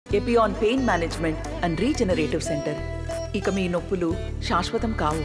Epione pain management and regenerative centre ఇక మీ నొప్పులు శాశ్వతం కావు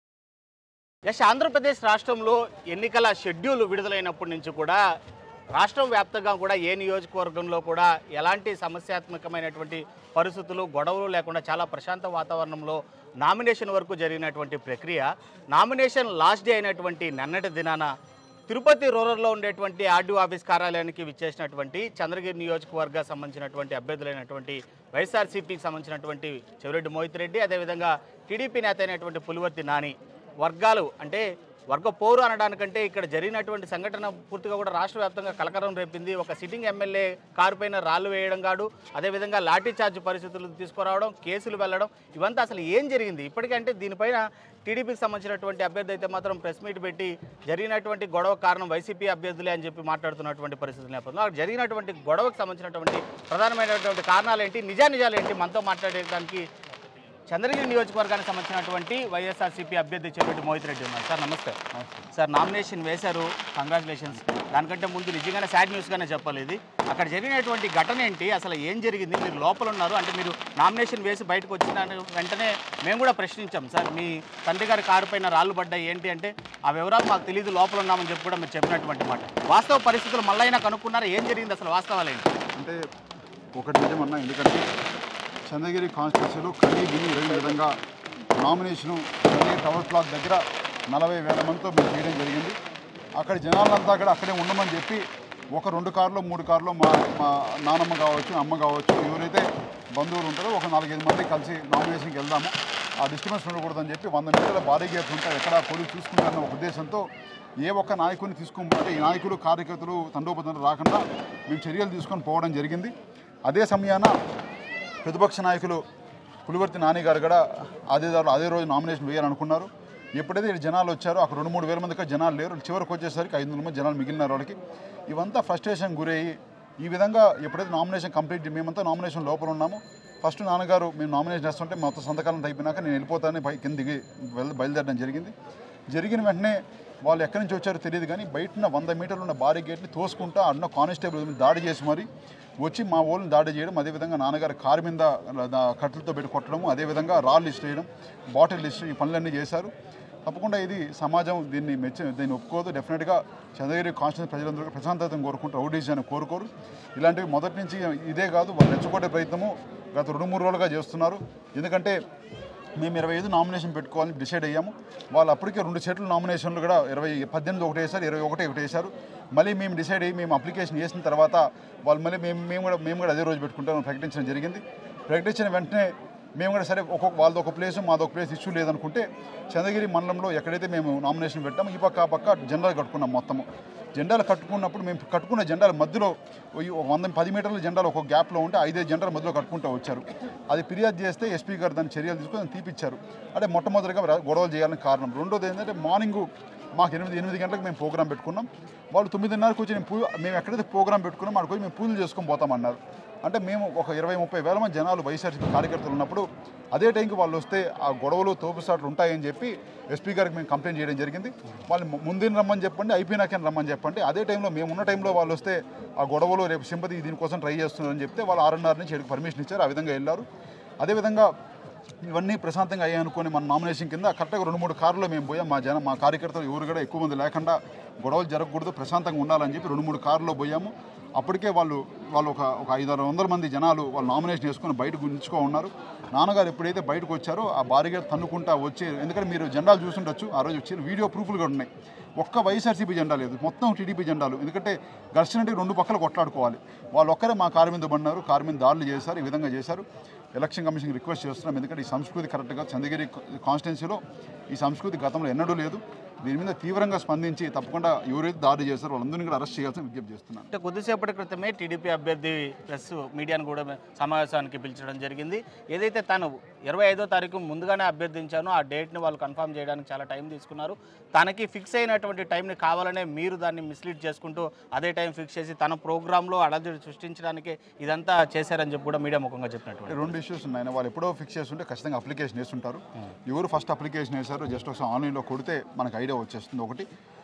యశ్ ఆంధ్రప్రదేశ్ రాష్ట్రంలో ఎన్నికల షెడ్యూల్ విడుదలైనప్పటి నుంచి కూడా రాష్ట్రం వ్యాప్తంగా కూడా ఏ నియోజకవర్గంలో కూడా ఎలాంటి సమస్యాత్మకమైనటువంటి పరిస్థితులు గొడవలు లేకుండా చాలా ప్రశాంత వాతావరణంలో నామినేషన్ వరకు జరిగినటువంటి ప్రక్రియ నామినేషన్ లాస్ట్ డే అయినటువంటి నిన్నటి దినాన తిరుపతి రూరల్లో ఉండేటువంటి ఆర్డీఓ ఆఫీస్ కార్యాలయానికి విచ్చేసినటువంటి చంద్రగిరి నియోజకవర్గ సంబంధించినటువంటి అభ్యర్థులైనటువంటి వైఎస్ఆర్సీపీకి సంబంధించినటువంటి చెవిరెడ్డి మోహిత్ రెడ్డి అదేవిధంగా టీడీపీ నేత అయినటువంటి పులివర్తి నాని వర్గాలు అంటే వర్గ పోరు అనడానికంటే ఇక్కడ జరిగినటువంటి సంఘటన పూర్తిగా కూడా రాష్ట్ర వ్యాప్తంగా కలకరం రేపింది ఒక సిట్టింగ్ ఎమ్మెల్యే కారు పైన రాళ్ళు వేయడం కాడు అదేవిధంగా లాఠీ చార్జ్ పరిస్థితులు తీసుకురావడం కేసులు వెళ్ళడం ఇవంతా అసలు ఏం జరిగింది ఇప్పటికంటే దీనిపైన టీడీపీకి సంబంధించినటువంటి అభ్యర్థి అయితే మాత్రం ప్రెస్ మీట్ పెట్టి జరిగినటువంటి గొడవ కారణం వైసీపీ అభ్యర్థులే అని చెప్పి మాట్లాడుతున్నటువంటి పరిస్థితుల నేపథ్యంలో అక్కడ జరిగినటువంటి గొడవకు సంబంధించినటువంటి ప్రధానమైనటువంటి కారణాలు ఏంటి నిజానిజాలు ఏంటి మనతో మాట్లాడడానికి చంద్రగిరి నియోజకవర్గానికి సంబంధించినటువంటి వైఎస్ఆర్సీపీ అభ్యర్థి చెవిరెడ్డి మోహిత్ రెడ్డి ఉన్నారు సార్ నమస్తే సార్ నామినేషన్ వేశారు కంగ్రాచులేషన్స్ దానికంటే ముందు నిజంగానే సాడ్ న్యూస్గానే చెప్పాలి ఇది అక్కడ జరిగినటువంటి ఘటన ఏంటి అసలు ఏం జరిగింది మీరు లోపల ఉన్నారు అంటే మీరు నామినేషన్ వేసి బయటకు వచ్చిన వెంటనే మేము కూడా ప్రశ్నించాం సార్ మీ తండ్రి గారి కారు పైన రాళ్ళు పడ్డాయి ఏంటి అంటే ఆ వివరాలు మాకు తెలియదు లోపల ఉన్నామని చెప్పి కూడా మీరు చెప్పినటువంటి మాట వాస్తవ పరిస్థితులు మళ్ళైనా కనుక్కున్నారా ఏం జరిగింది అసలు వాస్తవాలు ఏంటి అంటే ఒకటి నిజమన్నా ఎందుకంటే చంద్రగిరి కాన్స్టిట్యూన్సీలో కనీ విని ఎరగిన విధంగా నామినేషను చంద్రగిరి టవర్ క్లాక్ దగ్గర నలభై వేల మందితో మేము చేయడం జరిగింది అక్కడ జనాలంతా అక్కడ అక్కడే ఉండమని చెప్పి ఒక రెండు కార్లు మూడు కార్లు మా మా నానమ్మ కావచ్చు అమ్మ కావచ్చు ఎవరైతే బంధువులు ఉంటారో ఒక నాలుగైదు మంది కలిసి నామినేషన్కి వెళ్దాము ఆ డిస్టర్బెన్స్ ఉండకూడదని చెప్పి వంద మీటర్ల భారీ గేట్ ఉంటాయి ఎక్కడ పోలీసు చూసుకుంటారన్న ఒక ఉద్దేశంతో ఏ ఒక్క నాయకుడిని తీసుకోమంటే ఈ నాయకులు కార్యకర్తలు తండోపతండ్రులు రాకుండా మేము చర్యలు తీసుకొని పోవడం జరిగింది అదే సమయాన ప్రతిపక్ష నాయకులు పులివర్తి నాని గారు కూడా అదే దారు అదే రోజు నామినేషన్ వేయాలనుకున్నారు ఎప్పుడైతే ఇక్కడ జనాలు వచ్చారో అక్కడ రెండు మూడు వేల మందికి జనాలు లేరు చివరికి వచ్చేసరికి ఐదు వందల మంది జనాలు మిగిలినారు వాళ్ళకి ఇవంతా ఫ్రస్ట్రేషన్ గురయ్యి ఈ విధంగా ఎప్పుడైతే నామినేషన్ కంప్లీట్ మేమంతా నామినేషన్ లోపల ఉన్నాము ఫస్ట్ నాన్నగారు మేము నామినేషన్ వేస్తుంటే మొత్తం సంతకాలం అయిపోయినాక నేను వెళ్ళిపోతానని పై కింద దిగి వెళ్ళ- బయలుదేరడం జరిగింది జరిగిన వెంటనే వాళ్ళు ఎక్కడి నుంచి వచ్చారో తెలియదు కానీ బయటన వంద మీటర్లు ఉన్న భారీ గేట్ని తోసుకుంటా అన్న కానిస్టేబుల్ మీద దాడి చేసి మరి వచ్చి మా ఊళ్ళని దాడి చేయడం అదేవిధంగా నాన్నగారు కారు మీద దా- కట్టెలతో పెట్టి కొట్టడము అదేవిధంగా రాళ్ళు ఇష్ట చేయడం బాటిల్ ఇష్ట ఈ పనులన్నీ చేశారు తప్పకుండా ఇది సమాజం దీన్ని మెచ్చి దీన్ని ఒప్పుకోదు డెఫినెట్గా చంద్రగిరి కాన్స్టిట్యూన్స్ ప్రజలందరూ ప్రశాంతతను కోరుకుంటారు రౌడీస్ అని కోరుకోరు ఇలాంటివి మొదటి నుంచి ఇదే కాదు వాళ్ళు రెచ్చగొట్టే ప్రయత్నము గత రెండు మూడు రోజులుగా చేస్తున్నారు ఎందుకంటే మేము ఇరవై ఐదు నామినేషన్ పెట్టుకోవాలని డిసైడ్ అయ్యాము వాళ్ళు అప్పటికే రెండు సెట్లు నామినేషన్లు కూడా ఇరవై పద్దెనిమిది ఒకటి వేశారు ఇరవై ఒకటి ఒకటి వేశారు మళ్ళీ మేము డిసైడ్ అయ్యి మేము అప్లికేషన్ చేసిన తర్వాత వాళ్ళు మళ్ళీ మేము మేము కూడా మేము కూడా అదే రోజు పెట్టుకుంటామని ప్రకటించడం జరిగింది ప్రకటించిన వెంటనే మేము కూడా సరే ఒక్కొక్క వాళ్ళది ఒక ప్లేస్ మాది ఒక ప్లేస్ ఇష్యూ లేదనుకుంటే చంద్రగిరి మండలంలో ఎక్కడైతే మేము నామినేషన్ పెట్టామో ఈ పక్క ఆ పక్క జెండాలు కట్టుకున్నాం మొత్తము జెండాలు కట్టుకున్నప్పుడు మేము కట్టుకున్న జెండాల మధ్యలో ఈ ఒక వంద పది మీటర్ల జెండాలు ఒక గ్యాప్లో ఉంటే ఐదైదు జెండాల మధ్యలో కట్టుకుంటూ వచ్చారు అది ఫిర్యాదు చేస్తే ఎస్పీ గారు దాన్ని చర్యలు తీసుకొని దాన్ని తీపిచ్చారు అంటే మొట్టమొదటిగా ర- గొడవలు చేయాలని కారణం రెండోది ఏంటంటే మార్నింగ్ మాకు ఎనిమిది ఎనిమిది గంటలకు మేము ప్రోగ్రామ్ పెట్టుకున్నాం వాళ్ళు తొమ్మిదిన్నరకు వచ్చి నేను పూ మేము ఎక్కడైతే ప్రోగ్రామ్ పెట్టుకున్నాం అక్కడికి పోయి మేము పూజలు చేసుకొని పోతామన్నారు అంటే మేము ఒక ఇరవై ముప్పై వేల మంది జనాలు వైఎస్ఆర్సీపీ కార్యకర్తలు ఉన్నప్పుడు అదే టైంకి వాళ్ళు వస్తే ఆ గొడవలు తోపుసాట్లు ఉంటాయని చెప్పి ఎస్పీ గారికి మేము కంప్లైంట్ చేయడం జరిగింది వాళ్ళు ము- ముందుని రమ్మని చెప్పండి అయిపోయినాకే రమ్మని చెప్పండి అదే టైంలో మేము ఉన్న టైంలో వాళ్ళు వస్తే ఆ గొడవలు రేపు సింపతి దీనికోసం ట్రై చేస్తున్నారని చెప్తే వాళ్ళు ఆర్ఎన్ఆర్ నుంచి ఇక్కడికి పర్మిషన్ ఇచ్చారు ఆ విధంగా వెళ్ళారు అదేవిధంగా ఇవన్నీ ప్రశాంతంగా అయ్యాయి అనుకొని మన నామినేషన్ కింద కరెక్ట్గా రెండు మూడు కార్లు మేము పోయాం మా జనం మా కార్యకర్తలు ఎవరు కూడా ఎక్కువ మంది లేకుండా గొడవలు జరగకూడదు ప్రశాంతంగా ఉండాలని చెప్పి రెండు మూడు కార్లో పోయాము అప్పటికే వాళ్ళు వాళ్ళు ఒక ఒక ఐదారు వందల మంది జనాలు వాళ్ళు నామినేషన్ వేసుకొని బయటకు ఉంచుకో ఉన్నారు నాన్నగారు ఎప్పుడైతే బయటకు వచ్చారో ఆ బారిగేట్ తన్నుకుంటా వచ్చి ఎందుకంటే మీరు జెండాలు చూసుండొచ్చు ఆ రోజు వచ్చిన వీడియో ప్రూఫ్లు కూడా ఉన్నాయి ఒక్క వైఎస్ఆర్సీపీ జెండా లేదు మొత్తం టీడీపీ జెండాలు ఎందుకంటే ఘర్షణ అంటే రెండు పక్కలు కొట్లాడుకోవాలి వాళ్ళు ఒక్కరే మా కారు మీద పడినారు కారు మీద దాడులు చేశారు ఈ విధంగా చేశారు ఎలక్షన్ కమిషన్ రిక్వెస్ట్ చేస్తున్నాం ఎందుకంటే ఈ సంస్కృతి కరెక్ట్గా చంద్రగిరి కాన్స్టిట్యున్సీలో ఈ సంస్కృతి గతంలో ఎన్నడూ లేదు దీని మీద తీవ్రంగా స్పందించి తప్పకుండా ఎవరైతే దాడి చేశారో వాళ్ళందరినీ కూడా అరెస్ట్ చేయాల్సిన విజ్ఞప్తి చేస్తున్నాను అంటే కొద్దిసేపటి క్రితమే టీడీపీ అభ్యర్థి ప్రెస్ మీడియాను కూడా సమావేశానికి పిలిచడం జరిగింది ఏదైతే తాను ఇరవై ఐదో తారీఖు ముందుగానే అభ్యర్థించానో ఆ డేట్ని వాళ్ళు కన్ఫర్మ్ చేయడానికి చాలా టైం తీసుకున్నారు తనకి ఫిక్స్ అయినటువంటి టైంని కావాలనే మీరు దాన్ని మిస్లీడ్ చేసుకుంటూ అదే టైం ఫిక్స్ చేసి తన ప్రోగ్రాంలో అడజడి సృష్టించడానికి ఇదంతా చేశారని చెప్పి కూడా మీడియా ముఖంగా చెప్పినట్టు రెండు ఇష్యూస్ ఉన్నాయి వాళ్ళు ఎప్పుడో ఫిక్స్ చేస్తుంటే ఖచ్చితంగా అప్లికేషన్ వేస్తుంటారు ఎవరు ఫస్ట్ అప్లికేషన్ వేశారో జస్ట్ ఒకసారి ఆన్లైన్లో కొడితే మనకు ఐడియా వచ్చేస్తుంది ఒకటి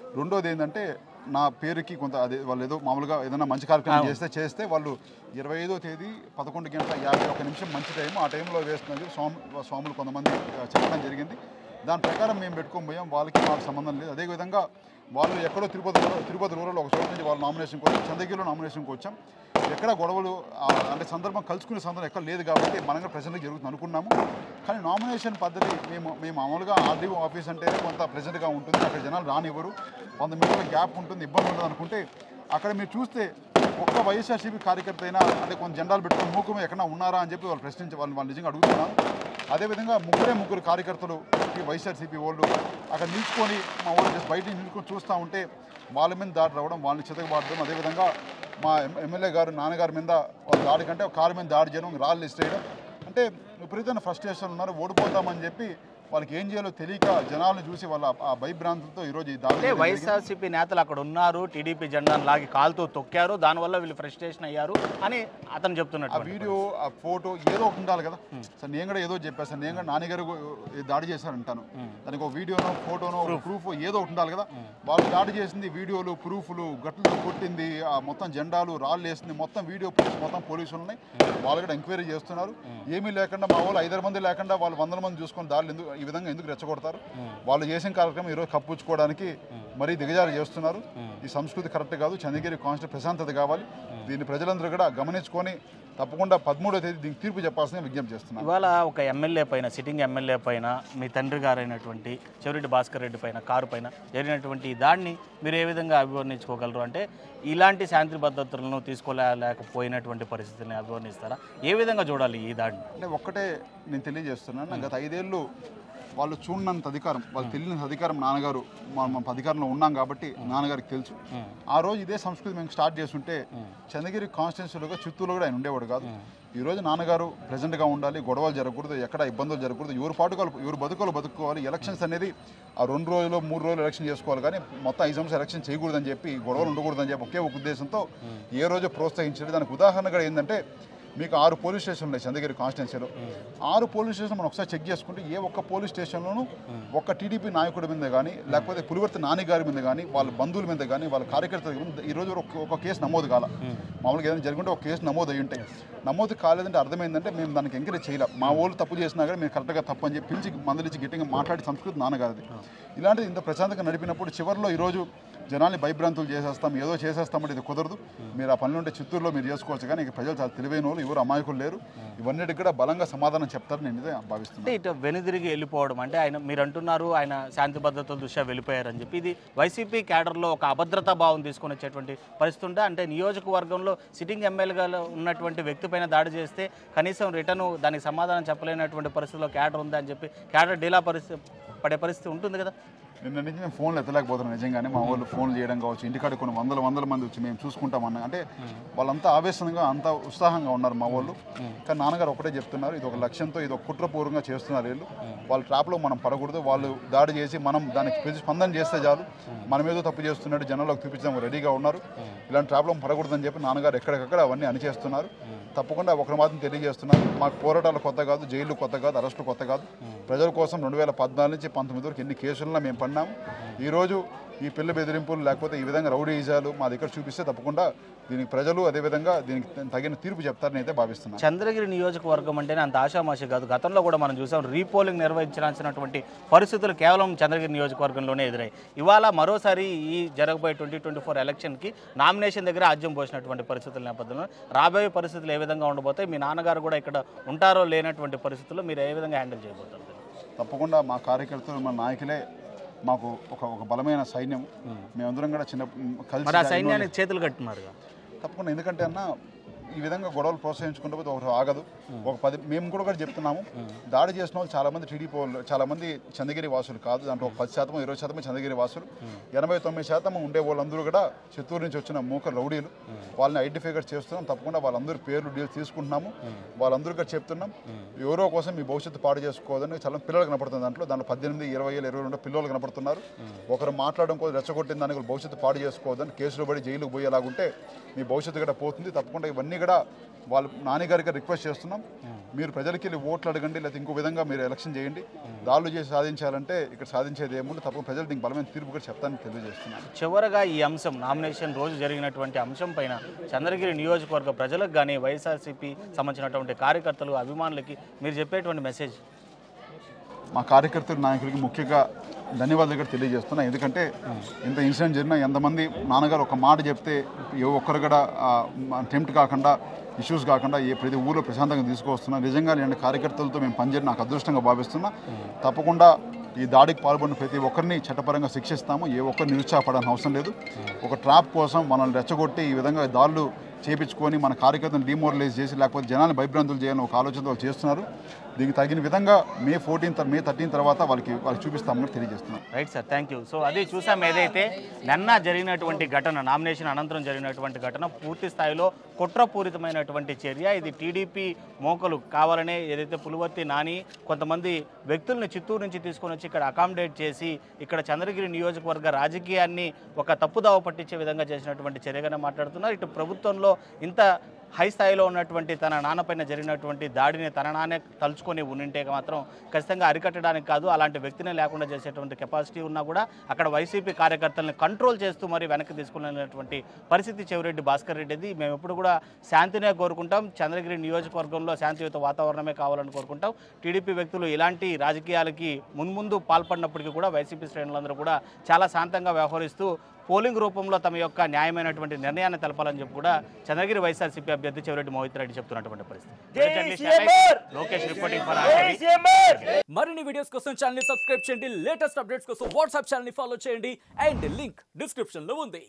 రెండోది ఏంటంటే నా పేరుకి కొంత అదే వాళ్ళు ఏదో మామూలుగా ఏదైనా మంచి కార్యక్రమం చేస్తే చేస్తే వాళ్ళు ఇరవై ఐదో తేదీ పదకొండు గంటల యాభై ఒక నిమిషం మంచి టైం ఆ టైంలో వేస్తున్నది స్వామి స్వాములు కొంతమంది ఆ, చెప్పడం జరిగింది దాని ప్రకారం మేము పెట్టుకొని పోయాం వాళ్ళకి మాకు సంబంధం లేదు అదేవిధంగా వాళ్ళు ఎక్కడో తిరుపతి తిరుపతి రూరల్ ఒక చోట నుంచి వాళ్ళు నామినేషన్కి వచ్చాం చంద్రగిరిలో నామినేషన్కి వచ్చాం ఎక్కడ గొడవలు ఆ, అంటే సందర్భం కలుసుకునే సందర్భం ఎక్కడ లేదు కాబట్టి మనంగా ప్రజెంట్గా జరుగుతుంది అనుకున్నాము కానీ నామినేషన్ పద్ధతి మేము మేము మామూలుగా ఆర్డీఓ ఆఫీస్ అంటే కొంత ప్రెజెంట్గా ఉంటుంది అక్కడ జనాలు రానివ్వరు వంద మీటర్ల గ్యాప్ ఉంటుంది ఇబ్బంది ఉండదు అనుకుంటే అక్కడ మీరు చూస్తే ఒక్క వైఎస్ఆర్సీపీ కార్యకర్త అయినా అంటే కొంత జెండాలు పెట్టుకొని మూకుమ ఎక్కడ ఉన్నారా అని చెప్పి వాళ్ళు ప్రశ్నించి వాళ్ళు వాళ్ళు నిజంగా అడుగుతున్నారు అదేవిధంగా ముగ్గురే ముగ్గురు కార్యకర్తలు ఈ వైఎస్ఆర్సీపీ వాళ్ళు అక్కడ నిల్చుకొని మా వాళ్ళు జస్ట్ బయట నిల్చుకొని చూస్తూ ఉంటే వాళ్ళ మీద దాడి రావడం వాళ్ళని చితకబాడడం అదేవిధంగా మా ఎమ్- ఎమ్మెల్యే గారు నాన్నగారి మీద వాళ్ళ దాడి కంటే ఒక కారు మీద దాడి చేయడం రాళ్ళు లిస్ట్ చేయడం అంటే విపరీతమైన ఫ్రస్ట్రేషన్ ఉన్నారు ఓడిపోతామని చెప్పి వాళ్ళకి ఏం చేయాలో తెలియక జనాలను చూసి వాళ్ళ ఆ భయభ్రాంతులతో ఈరోజు ఈ దాడి అంటే చేయడం జరిగింది. వైఎస్ఆర్సీపీ నేతలు అక్కడ ఉన్నారు టీడీపీ జెండాను లాగి కాలుతో తొక్కారు దానివల్ల వీళ్ళు ఫ్రస్ట్రేషన్ అయ్యారు అని అతను ఆ చెప్తున్నట్టు వీడియో ఆ ఫోటో ఏదో ఒకటి ఉండాలి కదా సార్ నేను కూడా ఏదో చెప్పాను నేను కూడా నాన్నగారు ఈ దాడి చేశారంటాను దానికి ఒక వీడియోనో ఫోటోనో ప్రూఫ్ ఏదో ఒకటి ఉండాలి కదా వాళ్ళు దాడి చేసింది వీడియోలు ప్రూఫ్లు గట్లతో కొట్టింది ఆ మొత్తం జెండాలు రాళ్ళు వేసింది మొత్తం వీడియో ప్రూఫ్ మొత్తం పోలీసులు ఉన్నాయి వాళ్ళు కూడా ఎంక్వైరీ చేస్తున్నారు ఏమీ లేకుండా మా వాళ్ళు ఐదారు మంది లేకుండా వాళ్ళు వందల మంది చూసుకొని దాడులు ఎందుకు ఈ విధంగా ఎందుకు రెచ్చగొడతారు వాళ్ళు చేసిన కార్యక్రమం ఈరోజు కప్పుచ్చుకోవడానికి మరీ దిగజారు చేస్తున్నారు ఈ సంస్కృతి కరెక్ట్ కాదు చంద్రగిరి కాన్స్టిట్యూట్ ప్రశాంతత కావాలి దీన్ని ప్రజలందరూ కూడా గమనించుకొని తప్పకుండా పదమూడో తేదీ దీనికి తీర్పు చెప్పాల్సిన విజ్ఞప్తి చేస్తున్నాను ఇవాళ ఒక ఎమ్మెల్యే పైన సిట్టింగ్ ఎమ్మెల్యే పైన మీ తండ్రి గారైనటువంటి చెవిరెడ్డి భాస్కర్ రెడ్డి పైన కారు పైన జరిగినటువంటి ఈ దాడిని మీరు ఏ విధంగా అభివర్ణించుకోగలరు అంటే ఇలాంటి శాంతి భద్రతలను తీసుకోలేకపోయినటువంటి పరిస్థితిని అభివర్ణిస్తారా ఏ విధంగా చూడాలి ఈ దాడిని అంటే ఒక్కటే నేను తెలియజేస్తున్నాను గత ఐదేళ్ళు వాళ్ళు చూడనంత అధికారం వాళ్ళు తెలియని అధికారం నాన్నగారు మనం మన అధికారంలో ఉన్నాం కాబట్టి నాన్నగారికి తెలుసు ఆ రోజు ఇదే సంస్కృతి మేము స్టార్ట్ చేస్తుంటే చంద్రగిరి కాన్స్టిట్యున్సీలుగా చిత్తూరులో కూడా ఆయన ఉండేవాడు కాదు ఈ రోజు నాన్నగారు ప్రెజెంట్గా ఉండాలి గొడవలు జరగకూడదు ఎక్కడ ఇబ్బందులు జరగకూడదు ఎవరు పాటుకోవాలి ఎవరు బతుకోవాలి బతుకోవాలి ఎలక్షన్స్ అనేది ఆ రెండు రోజులు మూడు రోజులు ఎలక్షన్ చేసుకోవాలి కానీ మొత్తం ఐదు సంవత్సరాలు ఎలక్షన్ చేయకూడదని చెప్పి గొడవలు ఉండకూడదని చెప్పి ఒకే ఒక ఉద్దేశంతో ఏ రోజు ప్రోత్సహించారు దానికి ఉదాహరణగా ఏంటంటే మీకు ఆరు పోలీస్ స్టేషన్లు ఉన్నాయి చంద్రగిరి కాన్స్టిట్యున్సీలో ఆరు పోలీస్ స్టేషన్ మనం ఒకసారి చెక్ చేసుకుంటే ఏ ఒక్క పోలీస్ స్టేషన్లోనూ ఒక్క టీడీపీ నాయకుడి మీద కానీ లేకపోతే పులివర్తి నాని గారి మీద కానీ వాళ్ళ బంధువుల మీద కానీ వాళ్ళ కార్యకర్తల మీద ఈ రోజు ఒక ఒక కేసు నమోదు కాల మామూలుగా ఏదైనా జరుగుంటే ఒక కేసు నమోదు అయ్యి ఉంటాయి నమోదు కాలేదంటే అర్థమైందంటే మేము దానికి ఎంకరేజ్ చేయలేం మా వాళ్ళు తప్పు చేసినా కానీ మీరు కరెక్ట్గా తప్పు అని చెప్పి పిలిచి మందలించి గట్టిగా మాట్లాడి సంస్కృతి నాన్నగారిది ఇలాంటిది ఇంత ప్రశాంతంగా నడిపినప్పుడు చివరిలో ఈరోజు జనాల్ని భయభ్రాంతులు చేసేస్తాం ఏదో చేసేస్తామంటే ఇది కుదరదు మీరు ఆ పనులు ఉంటే చిత్తూరులో మీరు చేసుకోవచ్చు కానీ ఇక ప్రజలు చాలా తెలివైన వాళ్ళు ఎవరు అమాయకులు లేరు ఇవన్నిటికి కూడా బలంగా సమాధానం చెప్తారు నేను ఇదే భావిస్తున్నాను అంటే ఇటు వెనుదిరిగి వెళ్ళిపోవడం అంటే ఆయన మీరు అంటున్నారు ఆయన శాంతి భద్రతల దృష్ట్యా వెళ్ళిపోయారని చెప్పి ఇది వైసీపీ క్యాడర్లో ఒక అభద్రతా భావం తీసుకొని వచ్చేటువంటి పరిస్థితి ఉంటే అంటే నియోజకవర్గంలో సిట్టింగ్ ఎమ్మెల్యేగా ఉన్నటువంటి వ్యక్తి పైన దాడి చేస్తే కనీసం రిటర్న్ దానికి సమాధానం చెప్పలేనటువంటి పరిస్థితిలో క్యాడర్ ఉంది అని చెప్పి క్యాడర్ డీలా పరిస్థితి పడే పరిస్థితి ఉంటుంది కదా నిన్న నుంచి మేము ఫోన్లు ఎత్తలేకపోతున్నాం నిజంగానే మా వాళ్ళు ఫోన్లు చేయడం కావచ్చు ఇంటికాడ కొన్ని వందల వందల మంది వచ్చి మేము చూసుకుంటామన్న అంటే వాళ్ళంతా ఆవేశంగా అంత ఉత్సాహంగా ఉన్నారు మా వాళ్ళు కానీ నాన్నగారు ఒకటే చెప్తున్నారు ఇది ఒక లక్ష్యంతో ఇది ఒక కుట్రపూర్వకంగా చేస్తున్నారు వీళ్ళు వాళ్ళ ట్రాప్లో మనం పడకూడదు వాళ్ళు దాడి చేసి మనం దానికి ప్రతి స్పందన చేస్తే చాలు మనం ఏదో తప్పు చేస్తున్నట్టు జనంలోకి చూపించడం రెడీగా ఉన్నారు ఇలాంటి ట్రాప్లో పడకూడదని చెప్పి నాన్నగారు ఎక్కడికక్కడ అవన్నీ అణిచేస్తున్నారు తప్పకుండా ఒకరి మాత్రం తెలియజేస్తున్నారు మాకు పోరాటాలు కొత్త కాదు జైలు కొత్త కాదు అరెస్టులు కొత్త కాదు ప్రజల కోసం రెండు వేల పద్నాలుగు నుంచి పంతొమ్మిది వరకు ఎన్ని కేసులను మేము పడినాము ఈరోజు ఈ పిల్ల బెదిరింపులు లేకపోతే ఈ విధంగా రౌడీజాలు మా దగ్గర చూపిస్తే తప్పకుండా దీనికి ప్రజలు అదేవిధంగా దీనికి తగిన తీర్పు చెప్తారని అయితే భావిస్తున్నాను చంద్రగిరి నియోజకవర్గం అంటేనే అంత ఆషామాషి కాదు గతంలో కూడా మనం చూసాం రీపోలింగ్ నిర్వహించాల్సినటువంటి పరిస్థితులు కేవలం చంద్రగిరి నియోజకవర్గంలోనే ఎదురయ్యాయి ఇవాళ మరోసారి ఈ జరగబోయే ట్వంటీ ట్వంటీ ఫోర్ ఎలక్షన్కి నామినేషన్ దగ్గర ఆజ్యం పోసినటువంటి పరిస్థితుల నేపథ్యంలో రాబోయే పరిస్థితులు ఏ విధంగా ఉండబోతాయి మీ నాన్నగారు కూడా ఇక్కడ ఉంటారో లేనటువంటి పరిస్థితుల్లో మీరు ఏ విధంగా హ్యాండిల్ చేయబోతారు తప్పకుండా మా కార్యకర్తలు మా నాయకులే మాకు ఒక ఒక బలమైన సైన్యం మేమందరం కూడా చిన్న కలిసి మరి ఆ సైన్యానికి చేతులు కట్టున్నారుగా తప్పకుండా ఎందుకంటే అన్న ఈ విధంగా గొడవలు ప్రోత్సహించుకుంటూ పోతే ఒకటి ఆగదు ఒక పది మేము కూడా ఒకటి చెప్తున్నాము దాడి చేసిన వాళ్ళు చాలా మంది టీడీపీ వాళ్ళు చాలా మంది చంద్రగిరి వాసులు కాదు దాంట్లో ఒక పది శాతం ఇరవై శాతం చంద్రగిరి వాసులు ఎనభై తొమ్మిది శాతం ఉండే వాళ్ళందరూ కూడా చిత్తూరు నుంచి వచ్చిన మూక రౌడీలు వాళ్ళని ఐడెంటిఫై చేస్తున్నాం తప్పకుండా వాళ్ళందరూ పేర్లు డీల్స్ తీసుకుంటున్నాము వాళ్ళందరూ కూడా చెప్తున్నాం ఎవరో కోసం మీ భవిష్యత్తు పాడు చేసుకోవద్దని చాలా పిల్లలు కనపడుతుంది దాంట్లో దాంట్లో పద్దెనిమిది ఇరవై ఏళ్ళు ఇరవై రెండు పిల్లలు కనపడుతున్నారు ఒకరు మాట్లాడడం కోసం రెచ్చగొట్టిన దానికి భవిష్యత్తు పాడు చేసుకోవద్దని కేసులు పడి జైలుకు పోయేలాగుంటే మీ భవిష్యత్తు కూడా పోతుంది తప్పకుండా ఇవన్నీ కూడా వాళ్ళు నాన్నగారికి రిక్వెస్ట్ చేస్తున్నాం మీరు ప్రజలకి వెళ్ళి ఓట్లు అడగండి లేకపోతే ఇంకో విధంగా మీరు ఎలక్షన్ చేయండి దాడులు చేసి సాధించాలంటే ఇక్కడ సాధించేది ఏముంది తప్ప ప్రజలు దీనికి బలమైన తీర్పు కూడా చెప్తానని తెలియజేస్తున్నాను చివరగా ఈ అంశం నామినేషన్ రోజు జరిగినటువంటి అంశం పైన చంద్రగిరి నియోజకవర్గ ప్రజలకు కానీ వైఎస్ఆర్సీపీ సంబంధించినటువంటి కార్యకర్తలు అభిమానులకి మీరు చెప్పేటువంటి మెసేజ్ మా కార్యకర్తలు నాయకులకి ముఖ్యంగా ధన్యవాదాలు కూడా తెలియజేస్తున్నా ఎందుకంటే ఇంత ఇన్సిడెంట్ జరిగినా ఎంతమంది నాన్నగారు ఒక మాట చెప్తే ఏ ఒక్కరు కూడా టెంప్ట్ కాకుండా ఇష్యూస్ కాకుండా ఏ ప్రతి ఊళ్ళో ప్రశాంతంగా తీసుకొస్తున్నా నిజంగా నేను కార్యకర్తలతో మేము పనిచేయడం నాకు అదృష్టంగా భావిస్తున్నా తప్పకుండా ఈ దాడికి పాల్గొన్న ప్రతి ఒక్కరిని చట్టపరంగా శిక్షిస్తాము ఏ ఒక్కరిని నిరుత్సాహపడాల్సిన అవసరం లేదు ఒక ట్రాప్ కోసం మనల్ని రెచ్చగొట్టి ఈ విధంగా దాడులు చేపించుకొని మన కార్యకర్తను డిమోరలైజ్ చేసి లేకపోతే జనాన్ని భయభ్రాంతులు చేయాలని ఒక ఆలోచనతో వాళ్ళు చేస్తున్నారు దీనికి తగిన విధంగా మే ఫోర్టీన్ మే థర్టీన్ తర్వాత వాళ్ళకి వాళ్ళకి చూపిస్తామని తెలియజేస్తున్నాం right sir thank you so అది చూసాం ఏదైతే నిన్న జరిగినటువంటి ఘటన నామినేషన్ అనంతరం జరిగినటువంటి ఘటన పూర్తి స్థాయిలో కుట్రపూరితమైనటువంటి చర్య ఇది టీడీపీ మోకలు కావాలనే ఏదైతే పులివర్తి నాని కొంతమంది వ్యక్తుల్ని చిత్తూరు నుంచి తీసుకొని వచ్చి ఇక్కడ అకామిడేట్ చేసి ఇక్కడ చంద్రగిరి నియోజకవర్గ రాజకీయాన్ని ఒక తప్పుదావ పట్టించే విధంగా చేసినటువంటి చర్యగానే మాట్లాడుతున్నారు ఇటు ప్రభుత్వంలో ఇంత హై స్థాయిలో ఉన్నటువంటి తన నాన్నపైన జరిగినటువంటి దాడిని తన నాన్నే తలుచుకొని ఉండింటే మాత్రం ఖచ్చితంగా అరికట్టడానికి కాదు అలాంటి వ్యక్తిని లేకుండా చేసేటువంటి కెపాసిటీ ఉన్నా కూడా అక్కడ వైసీపీ కార్యకర్తల్ని కంట్రోల్ చేస్తూ మరి వెనక్కి తీసుకునేటువంటి పరిస్థితి చెవిరెడ్డి భాస్కర్ రెడ్డిది మేము ఎప్పుడు కూడా శాంతినే కోరుకుంటాం చంద్రగిరి నియోజకవర్గంలో శాంతియుత వాతావరణమే కావాలని కోరుకుంటాం టీడీపీ వ్యక్తులు ఇలాంటి రాజకీయాలకి మున్ముందు పాల్పడినప్పటికీ కూడా వైసీపీ శ్రేణులందరూ కూడా చాలా శాంతంగా వ్యవహరిస్తూ పోలింగ్ రూపంలో తమ యొక్క న్యాయమైనటువంటి నిర్ణయాన్ని తెలపాలని చెప్పి కూడా చంద్రగిరి వైఎస్ఆర్సీపీ అభ్యర్థి చెవిరెడ్డి మోహిత్ రెడ్డి చెప్తున్నటువంటి పరిస్థితి లోకేష్ రిపోర్టింగ్ ఫర్ ఆర్టీవీ మరిన్ని వీడియోస్ కోసం ఛానల్ సబ్స్క్రైబ్ చేయండి లేటెస్ట్ అప్డేట్స్ కోసం వాట్సాప్ ఛానల్ ఫాలో చేయండి అండ్ లింక్ డిస్క్రిప్షన్ లో ఉంది